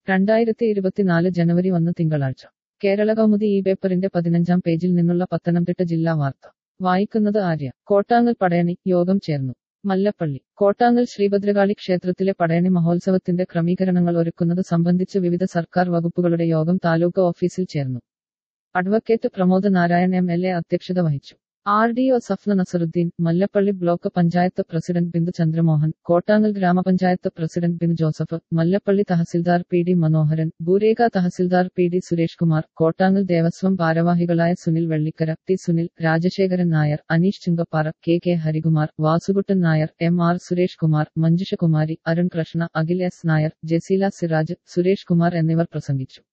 രണ്ടായിരത്തി ഇരുപത്തിനാല് ജനുവരി ഒന്ന് തിങ്കളാഴ്ച കേരള കൗമുദി ഈ പേപ്പറിന്റെ പതിനഞ്ചാം പേജിൽ നിന്നുള്ള പത്തനംതിട്ട ജില്ലാ വാർത്ത വായിക്കുന്നത് ആര്യ കോട്ടാങ്ങൽ പടയണി യോഗം ചേർന്നു മല്ലപ്പള്ളി കോട്ടാങ്ങൽ ശ്രീഭദ്രകാളി ക്ഷേത്രത്തിലെ പടയണി മഹോത്സവത്തിന്റെ ക്രമീകരണങ്ങൾ ഒരുക്കുന്നത് സംബന്ധിച്ച് വിവിധ സർക്കാർ വകുപ്പുകളുടെ യോഗം താലൂക്ക് ഓഫീസിൽ ചേർന്നു advocate Pramod Narayan M L A അധ്യക്ഷത വഹിച്ചു R D O Safna Nasaruddin Mallappally block panchayat president Bindu Chandramohan Kottangal gramapanchayat president Bin Joseph Mallappally tahsildar P D Manoharan ഭൂരേഖ തഹസിൽദാർ പി ഡി സുരേഷ് കുമാർ കോട്ടാങ്ങൽ ദേവസ്വം ഭാരവാഹികളായ Sunil Vellikkara T Sunil Rajasekharan Nair Aneesh Chunkappara K K Harikumar Vasukuttan Nair M R Suresh Kumar Manjusha Kumari Arun Krishna Akhil S Nair Jaseela Siraj Suresh Kumar എന്നിവർ പ്രസംഗിച്ചു